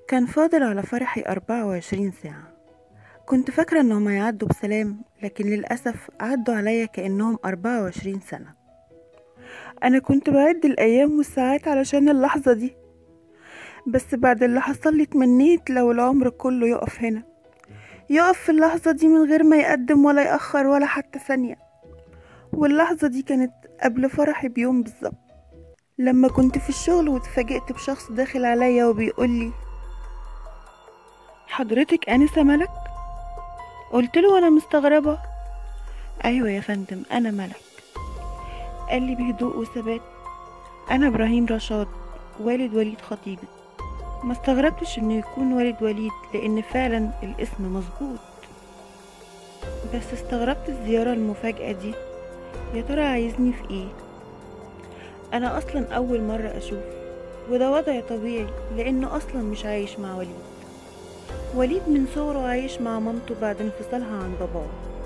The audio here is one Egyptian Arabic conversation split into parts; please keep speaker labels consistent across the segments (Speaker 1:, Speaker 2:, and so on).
Speaker 1: كان فاضل على فرحي 24 ساعة كنت فاكرة انهم هيعدوا بسلام لكن للأسف عدوا عليا كأنهم 24 سنة أنا كنت بعد الأيام والساعات علشان اللحظة دي بس بعد اللي حصل لي تمنيت لو العمر كله يقف هنا يقف في اللحظة دي من غير ما يقدم ولا يأخر ولا حتى ثانية واللحظة دي كانت قبل فرحي بيوم بالظبط لما كنت في الشغل واتفاجئت بشخص داخل عليا وبيقولي حضرتك أنسة ملك؟ قلت له وأنا مستغربة أيوة يا فندم أنا ملك قال لي بهدوء وثبات أنا إبراهيم رشاد والد وليد خطيبي ما استغربتش إنه يكون والد وليد لأن فعلا الاسم مظبوط بس استغربت الزيارة المفاجأة دي يا ترى عايزني في ايه انا اصلا اول مرة اشوف وده وضع طبيعي لانه اصلا مش عايش مع وليد وليد من صغره عايش مع مامته بعد انفصالها عن باباه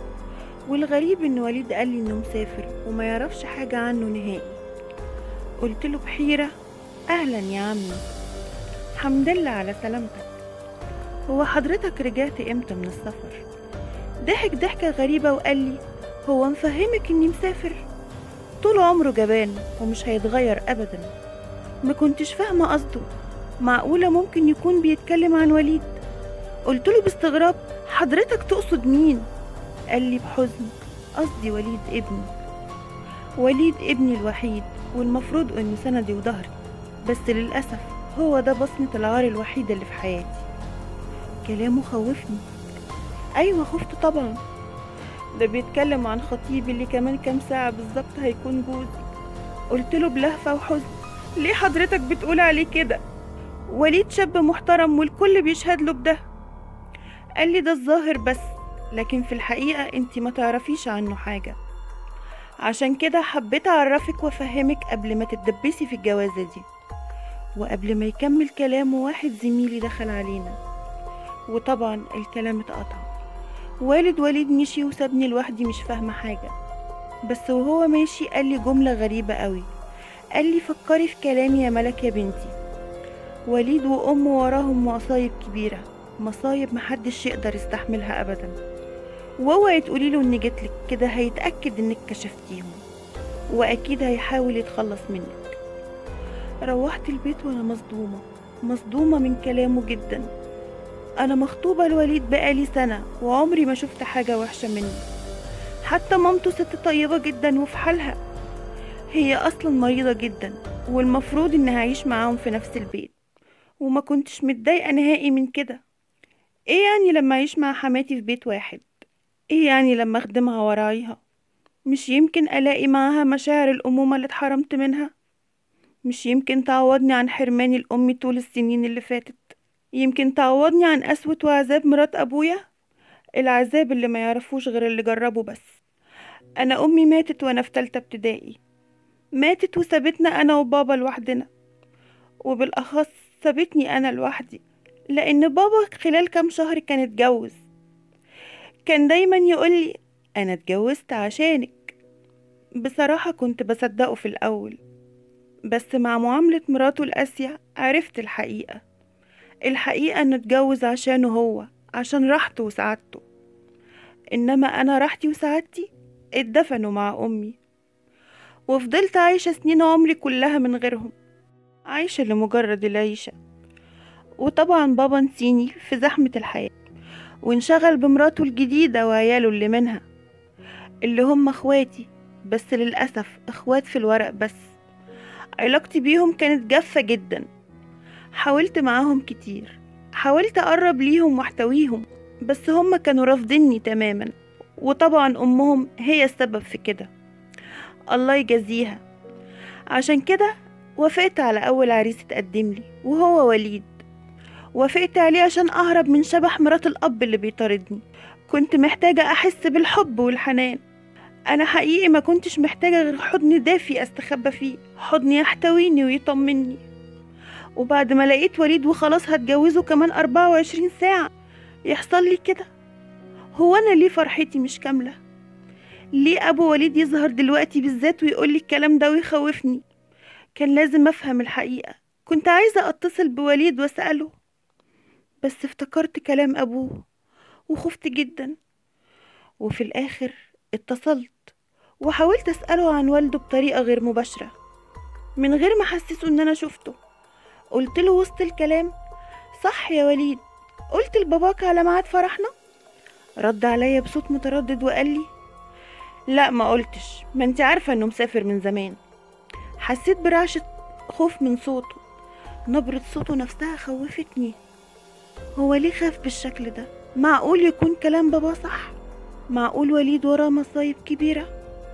Speaker 1: والغريب ان وليد قال لي انه مسافر وما يعرفش حاجة عنه نهائي قلت له بحيرة اهلا يا عمي حمد لله على سلامتك هو حضرتك رجعت امتى من السفر ضحك ضحكة غريبة وقال لي هو مفهمك اني مسافر طول عمره جبان ومش هيتغير ابدا ما كنتش فاهمة قصده معقولة ممكن يكون بيتكلم عن وليد قلت له باستغراب حضرتك تقصد مين قال لي بحزن قصدي وليد ابني وليد ابني الوحيد والمفروض انه سندي وظهري بس للأسف هو ده بصمة العار الوحيدة اللي في حياتي كلامه خوفني أيوة خفت طبعا ده بيتكلم عن خطيبي اللي كمان كام ساعة بالظبط هيكون جوزي قلت له بلهفة وحزن ليه حضرتك بتقول عليه كده وليد شاب محترم والكل بيشهد له بده قال لي ده الظاهر بس لكن في الحقيقة انتي ما تعرفيش عنه حاجة عشان كده حبيت أعرفك وأفهمك قبل ما تتدبسي في الجوازة دي وقبل ما يكمل كلامه واحد زميلي دخل علينا وطبعا الكلام اتقطع والد وليد مشي وسابني لوحدي مش فاهمة حاجة بس وهو ماشي قال لي جملة غريبة قوي قال لي فكري في كلامي يا ملك يا بنتي وليد وأمه وراهم مصايب كبيرة مصايب محدش يقدر يستحملها أبدا واوعي تقولي له اني جيتلك كده هيتأكد انك كشفتيهم واكيد هيحاول يتخلص منك روحت البيت وانا مصدومة مصدومة من كلامه جدا انا مخطوبة لوليد بقالي سنة وعمري ما شفت حاجة وحشة منه حتى مامته ست طيبة جدا وفي حالها هي اصلا مريضة جدا والمفروض انها اعيش معاهم في نفس البيت وما كنتش متضايقة نهائي من كده ايه يعني لما اعيش مع حماتي في بيت واحد ايه يعني لما اخدمها وراعيها مش يمكن الاقي معاها مشاعر الامومة اللي اتحرمت منها مش يمكن تعوضني عن حرماني لامي طول السنين اللي فاتت يمكن تعوضني عن قسوة وعذاب مرات ابويا العذاب اللي ما يعرفوش غير اللي جربه بس انا امي ماتت وانا في تالتة ابتدائي ماتت وسابتنا انا وبابا لوحدنا وبالاخص سابتني انا لوحدي لان بابا خلال كام شهر كان اتجوز كان دايما يقولي انا اتجوزت عشانك بصراحة كنت بصدقه في الاول بس مع معاملة مراته القاسية عرفت الحقيقة الحقيقة انه اتجوز عشانه هو عشان راحته وسعادته انما انا راحتي وسعادتي اتدفنوا مع امي وفضلت عايشة سنين عمري كلها من غيرهم عايشة لمجرد العيشة وطبعا بابا نسيني في زحمة الحياة وانشغل بمراته الجديدة وعياله اللي منها اللي هم اخواتي بس للأسف اخوات في الورق بس علاقتي بيهم كانت جافة جدا حاولت معاهم كتير حاولت أقرب ليهم واحتويهم بس هم كانوا رافضيني تماما وطبعا أمهم هي السبب في كده الله يجازيها عشان كده وافقت على أول عريس اتقدم لي وهو وليد وافقت عليه عشان أهرب من شبح مرات الأب اللي بيطاردني كنت محتاجة أحس بالحب والحنان أنا حقيقي ما كنتش محتاجة غير حضن دافي أستخبى فيه حضن يحتويني ويطمني وبعد ما لقيت وليد وخلاص هتجوزه كمان أربعة وعشرين ساعة يحصل لي كده هو أنا ليه فرحتي مش كاملة ليه أبو وليد يظهر دلوقتي بالذات ويقولي الكلام ده ويخوفني كان لازم أفهم الحقيقة كنت عايزة أتصل بوليد وأسأله بس افتكرت كلام أبوه وخفت جدا وفي الآخر اتصلت وحاولت أسأله عن والده بطريقة غير مباشرة من غير ما أحسسه إن أنا شفته قلت له وسط الكلام صح يا وليد قلت لباباك على ميعاد فرحنا رد عليا بصوت متردد وقال لي لا ما قلتش ما انت عارفة انه مسافر من زمان حسيت برعشة خوف من صوته نبرة صوته نفسها خوفتني هو ليه خاف بالشكل ده معقول يكون كلام بابا صح معقول وليد وراه مصايب كبيرة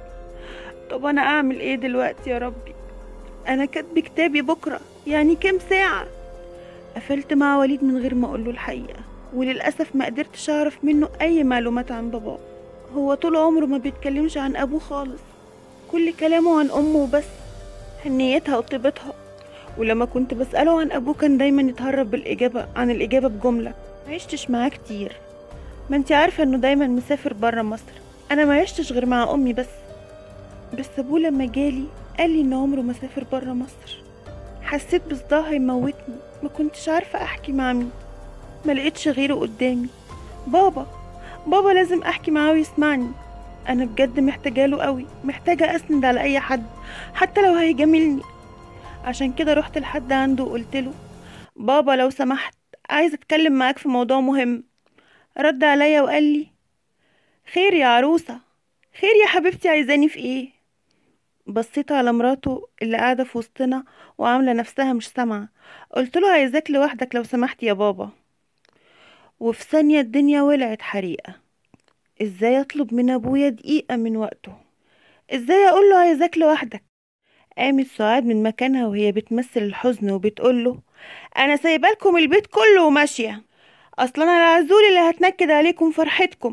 Speaker 1: طب انا اعمل ايه دلوقتي يا ربي انا كاتب كتابي بكرة يعني كام ساعة قفلت مع وليد من غير ما اقوله الحقيقة وللأسف ما قدرتش اعرف منه اي معلومات عن باباه هو طول عمره ما بيتكلمش عن ابوه خالص كل كلامه عن امه وبس حنيتها وطيبتها ولما كنت بسأله عن أبوه كان دايما يتهرب بالإجابة عن الإجابة بجملة معيشتش معاه كتير ما انتي عارفة انه دايما مسافر برا مصر أنا ما عشتش غير مع أمي بس بس أبوه لما جالي قال لي إن عمره ما سافر برا مصر حسيت بصداع هيموتني ما كنتش عارفة أحكي مع مين ما لقيتش غيره قدامي بابا بابا لازم أحكي معاه ويسمعني أنا بجد محتاجة له قوي محتاجة أسند على أي حد حتى لو هيجاملني عشان كده رحت لحد عنده وقلت له بابا لو سمحت عايزة أتكلم معاك في موضوع مهم رد عليا وقال لي خير يا عروسة خير يا حبيبتي عايزاني في ايه بصيت على مراته اللي قاعدة في وسطنا وعاملة نفسها مش سامعة قلت له عايزاك لوحدك لو سمحت يا بابا وفي ثانية الدنيا ولعت حريقة ازاي اطلب من ابويا دقيقة من وقته ازاي اقول له عايزاك لوحدك قامت سعاد من مكانها وهي بتمثل الحزن وبتقوله انا سايبالكم البيت كله وماشية اصلا انا العزول اللي هتنكد عليكم فرحتكم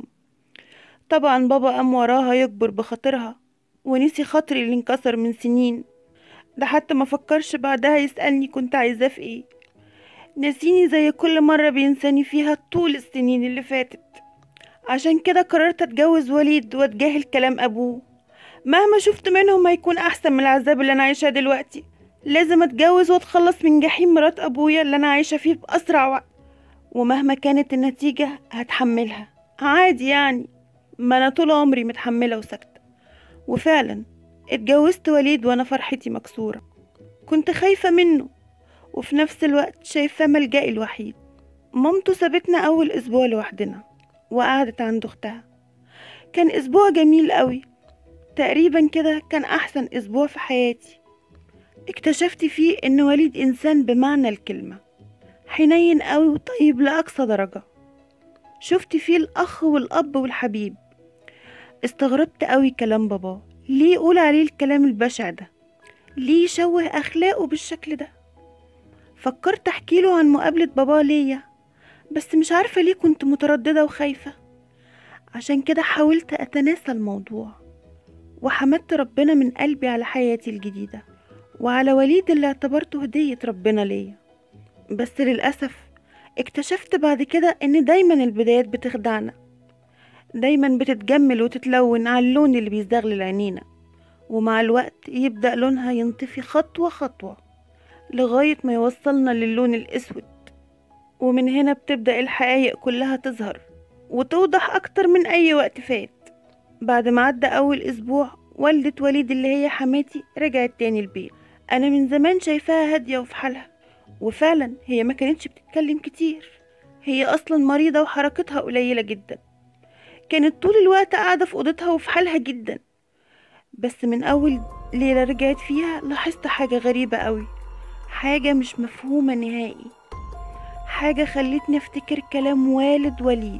Speaker 1: طبعا بابا قام وراها يكبر بخاطرها ونسي خاطري اللي انكسر من سنين ده حتى ما فكرش بعدها يسألني كنت عايزاه في ايه نسيني زي كل مرة بينساني فيها طول السنين اللي فاتت عشان كده قررت اتجوز وليد واتجاهل كلام ابوه مهما شفت منهم هيكون احسن من العذاب اللي انا عايشاه دلوقتي لازم اتجوز واتخلص من جحيم مرات ابويا اللي انا عايشة فيه باسرع وقت ومهما كانت النتيجة هتحملها عادي يعني ما انا طول عمري متحملة وساكتة وفعلا اتجوزت وليد وانا فرحتي مكسورة كنت خايفة منه وفي نفس الوقت شايفاه ملجئي الوحيد مامته سابتنا اول اسبوع لوحدنا وقعدت عند اختها كان اسبوع جميل قوي تقريبا كده كان احسن اسبوع في حياتي اكتشفت فيه ان وليد انسان بمعنى الكلمة حنين قوي وطيب لاقصى درجة شفت فيه الاخ والاب والحبيب استغربت قوي كلام باباه ليه يقول عليه الكلام البشع ده ليه يشوه اخلاقه بالشكل ده فكرت احكي له عن مقابلة باباه ليا بس مش عارفة ليه كنت مترددة وخايفة عشان كده حاولت أتناسى الموضوع وحمدت ربنا من قلبي على حياتي الجديدة وعلى وليد اللي اعتبرته هدية ربنا ليا بس للأسف اكتشفت بعد كده ان دايما البدايات بتخدعنا دايما بتتجمل وتتلون على اللون اللي بيزغلل عينينا ومع الوقت يبدأ لونها ينطفي خطوة خطوة لغاية ما يوصلنا للون الأسود ومن هنا بتبدأ الحقايق كلها تظهر وتوضح أكتر من أي وقت فات بعد ما عدى أول أسبوع والدة وليد اللي هي حماتي رجعت تاني البيت أنا من زمان شايفاها هادية وفي حالها وفعلا هي ما كانتش بتتكلم كتير هي أصلا مريضة وحركتها قليلة جدا كانت طول الوقت قاعدة في أوضتها وفي حالها جدا بس من أول ليلة رجعت فيها لاحظت حاجة غريبة قوي حاجة مش مفهومة نهائي حاجة خلتني افتكر كلام والد وليد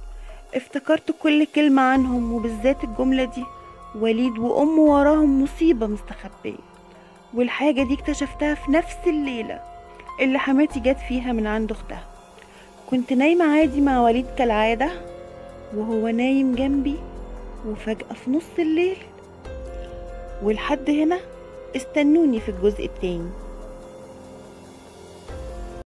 Speaker 1: افتكرت كل كلمة عنهم وبالذات الجملة دي وليد وأمه وراهم مصيبة مستخبية والحاجة دي اكتشفتها في نفس الليلة اللي حماتي جت فيها من عند أختها كنت نايمة عادي مع وليد كالعادة وهو نايم جنبي وفجأة في نص الليل ولحد هنا استنوني في الجزء التاني